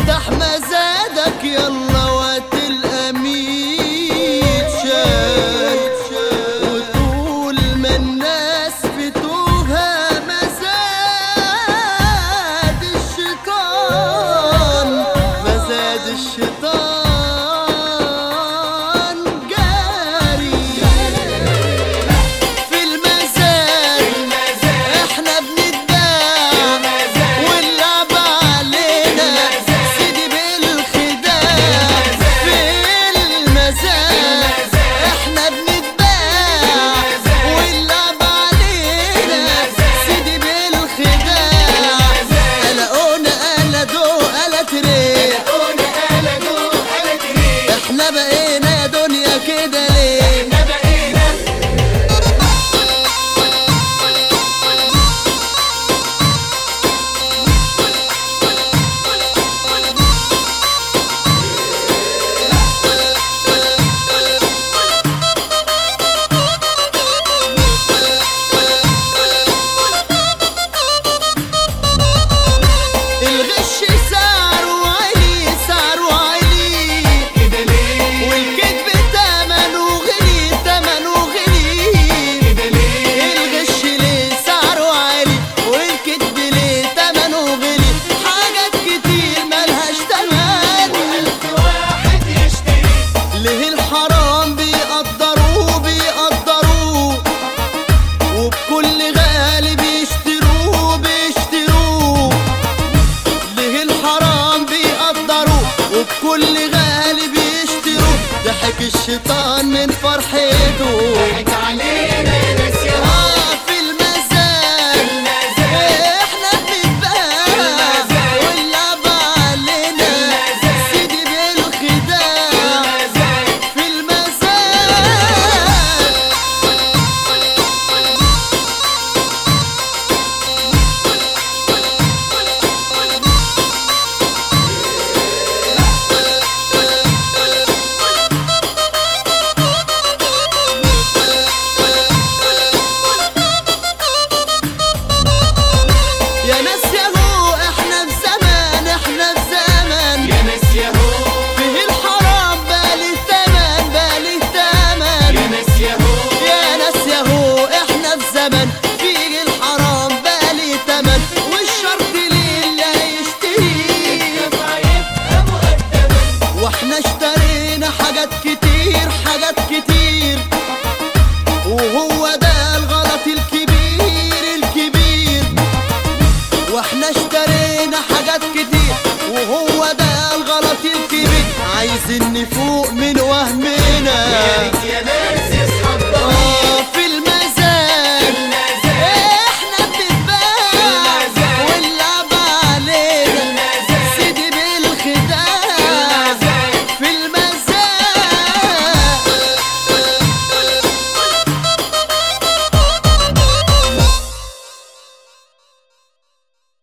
افتح مزادك يلا وتلقى ميت شال وطول ما الناس فتوها مزاد الشيطان مزاد الشيطان جاري في المزاد احنا بنتباع واللعب علينا سيدي بالخداع في المزاد احنا بنتباع واللعب علينا سيدي بالخداع قلقونا قلدوا قلت ريح احنا بقينا يا دنيا كده ليه الغش سعره عالي سعره عالي والكذب تمنه غلي تمنه غلي الغش ليه سعره عالي والكذب ليه تمنه غلي حاجات كتير ملهاش تمن ليه الحرام بيقدروه بيقدروه وبكل غالي بيشتروه بيشتروه ليه الحرام بيقدروه وبكل غالي بيشتروه ضحك الشيطان من فرحته آه في المزاد احنا بنتباع واللعب علينا سيدي بالخداع في المزاد يا ناس ياهو احنا في زمان احنا في زمان فيه الحرام بالي ثمن بالي ثمن يا ناس ياهو احنا في زمن فيه الحرام بالي ثمن والشرط لله يشتري واحنا اشترينا حاجات كتير حاجات كتير وهو ده الغلط الكبير الكبير واحنا اشترينا حاجات كتير وهو ده الغلط الكبير عايزين نفوق